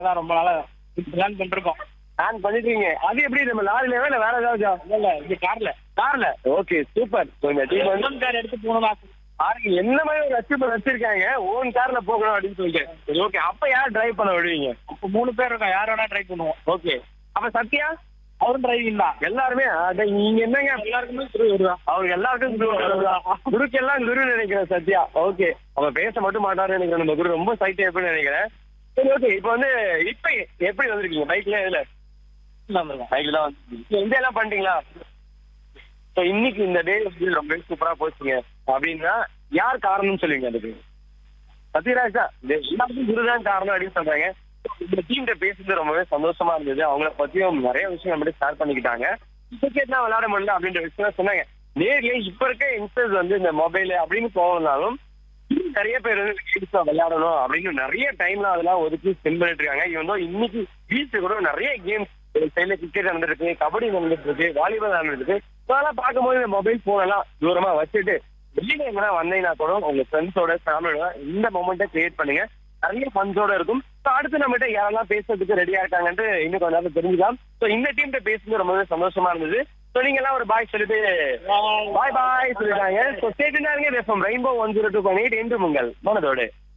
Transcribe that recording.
அதான் ரொம்ப நாளா பிளான் பண்ணிருக்கோம் பிளான் பண்ணிட்டீங்க அது எப்படி நம்ம லாரிலவே இல்ல வேற ஏதாவது இல்ல இல்ல இது கார்ல கார்ல ஓகே சூப்பர் இந்த டீம் வந்து கார் எடுத்து போகணும் பாருங்க என்ன மாதிரி ஒரு அச்சீவ்மெண்ட் வச்சிருக்காங்க ஓன் கார்ல போகணும் அப்படின்னு சொல்லிட்டு சரி ஓகே அப்ப யார் டிரைவ் பண்ண விடுவீங்க அப்ப மூணு பேர் இருக்கோம் யார் வேணா ட்ரை பண்ணுவோம் ஓகே அப்ப சத்யா அவரும் டிரைவிங் தான் எல்லாருமே அட நீங்க என்னங்க எல்லாருக்குமே துரு வருவான் அவருக்கு எல்லாருக்கும் குரு வருவார். குருக்கு எல்லாம் குரு நினைக்கிறேன் சத்யா ஓகே அவ பேச மட்டும் மாட்டாரு நினைக்கிறேன் நம்ம குரு ரொம்ப சைட் எப்படின்னு நினைக்கிறேன் சரி ஓகே இப்போ வந்து இப்ப எப்படி வந்திருக்கீங்க பைக்ல இதுல பைக்ல தான் வந்து இந்த எல்லாம் பண்ணிட்டீங்களா ஸோ இன்னைக்கு இந்த டே வந்து ரொம்ப சூப்பரா போச்சுங்க அப்படின்னா யார் காரணம்னு சொல்லுவீங்க அதுக்கு சத்யராஜ் தான் இது எல்லாருக்கும் குரு தான் காரணம் அப்படின்னு சொல்றாங்க இந்த டீம்கிட்ட பேசுறது ரொம்பவே சந்தோஷமா இருந்தது அவங்கள பத்தியும் நிறைய விஷயம் நம்மகிட்ட ஷேர் பண்ணிக்கிட்டாங்க கிரிக்கெட்லாம் விளையாட முடியல அப்படின்ற விஷயம் சொன்னாங்க நேர்லயே இப்ப இருக்க யங்ஸ்டர்ஸ் வந்து இந்த மொபைல் அப்படின்னு போகணும்னாலும் நிறைய பேர் வந்து கேம்ஸ் விளையாடணும் அப்படின்னு நிறைய டைம்ல அதெல்லாம் ஒதுக்கி ஸ்பெண்ட் பண்ணிட்டு இருக்காங்க இவன் தான் இன்னைக்கு பீச் கூட நிறைய கேம்ஸ் சைட்ல கிரிக்கெட் நடந்துருக்கு கபடி நடந்துட்டு இருக்கு வாலிபால் நடந்துட்டு இருக்கு So அதெல்லாம் பார்க்கும்போது இந்த மொபைல் போன் எல்லாம் தூரமா வச்சுட்டு வெளியில எங்கன்னா வந்தீங்கன்னா கூட உங்க ஃப்ரெண்ட்ஸோட ஃபேமிலியோட இந்த மொமெண்ட்டை கிரியேட் பண்ணுங்க நிறைய ஃபன்ஸோட இருக்கும் ஸோ அடுத்து நம்மகிட்ட யாரெல்லாம் பேசுறதுக்கு ரெடியா இருக்காங்கன்ட்டு இன்னும் கொஞ்ச நேரம் தெரிஞ்சுக்கலாம் ஸோ இந்த டீம்கிட்ட பேசுறது ரொம்பவே சந்தோஷமா இருந்தது ஸோ நீங்க எல்லாம் ஒரு பாய் சொல்லிட்டு பாய் பாய் சொல்லிட்டாங்க so state rainbow one zero two point eight என்று உங்கள் மனதோடு